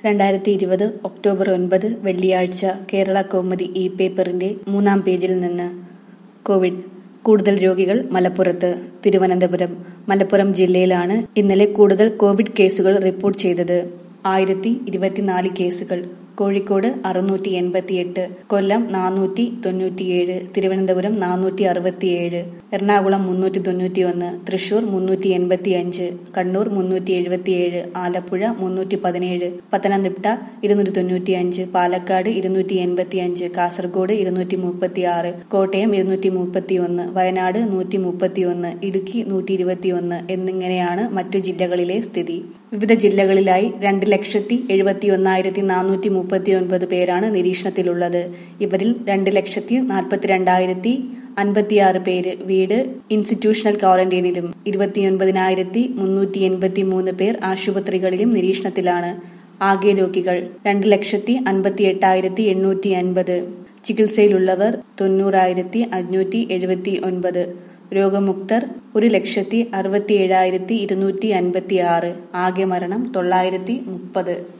രണ്ടായിരത്തി ഇരുപത് ഒക്ടോബർ ഒൻപത് വെള്ളിയാഴ്ച കേരള കൗമുദി ഇ പേപ്പറിന്റെ മൂന്നാം പേജിൽ നിന്ന് കോവിഡ് കൂടുതൽ രോഗികൾ മലപ്പുറത്ത് തിരുവനന്തപുരം മലപ്പുറം ജില്ലയിലാണ് ഇന്നലെ കൂടുതൽ കോവിഡ് കേസുകൾ റിപ്പോർട്ട് ചെയ്തത് ആയിരത്തി ഇരുപത്തിനാല് കേസുകൾ കോഴിക്കോട് അറുന്നൂറ്റി എൺപത്തിയെട്ട് കൊല്ലം നാനൂറ്റി തൊണ്ണൂറ്റിയേഴ് തിരുവനന്തപുരം നാനൂറ്റി അറുപത്തിയേഴ് എറണാകുളം മുന്നൂറ്റി തൊണ്ണൂറ്റിയൊന്ന് തൃശൂർ മുന്നൂറ്റി എൺപത്തി അഞ്ച് കണ്ണൂർ മുന്നൂറ്റി എഴുപത്തിയേഴ് ആലപ്പുഴ മുന്നൂറ്റി പതിനേഴ് പത്തനംതിട്ട ഇരുന്നൂറ്റി തൊണ്ണൂറ്റി അഞ്ച് പാലക്കാട് ഇരുന്നൂറ്റി എൺപത്തി അഞ്ച് കാസർഗോഡ് ഇരുന്നൂറ്റി മുപ്പത്തി ആറ് കോട്ടയം ഇരുന്നൂറ്റി മുപ്പത്തി ഒന്ന് വയനാട് നൂറ്റി മുപ്പത്തി ഒന്ന് ഇടുക്കി നൂറ്റി ഇരുപത്തിയൊന്ന് എന്നിങ്ങനെയാണ് മറ്റു ജില്ലകളിലെ സ്ഥിതി വിവിധ ജില്ലകളിലായി രണ്ട് ലക്ഷത്തി എഴുപത്തി ഒന്നായിരത്തി നാനൂറ്റി മുപ്പത്തി ഒൻപത് പേരാണ് നിരീക്ഷണത്തിലുള്ളത് ഇവരിൽ രണ്ട് ലക്ഷത്തി നാൽപ്പത്തിരണ്ടായിരത്തി അൻപത്തിയാറ് പേര് വീട് ഇൻസ്റ്റിറ്റ്യൂഷണൽ ക്വാറന്റൈനിലും ഇരുപത്തിയൊൻപതിനായിരത്തി മുന്നൂറ്റി എൺപത്തി മൂന്ന് പേർ ആശുപത്രികളിലും നിരീക്ഷണത്തിലാണ് ആകെ രോഗികൾ രണ്ട് ലക്ഷത്തി അൻപത്തി എട്ടായിരത്തി എണ്ണൂറ്റി അൻപത് ചികിത്സയിലുള്ളവർ തൊണ്ണൂറായിരത്തി അഞ്ഞൂറ്റി എഴുപത്തി ഒൻപത് രോഗമുക്തർ ഒരു ലക്ഷത്തി അറുപത്തി ഏഴായിരത്തി ഇരുന്നൂറ്റി അൻപത്തി ആറ് ആകെ മരണം തൊള്ളായിരത്തി മുപ്പത്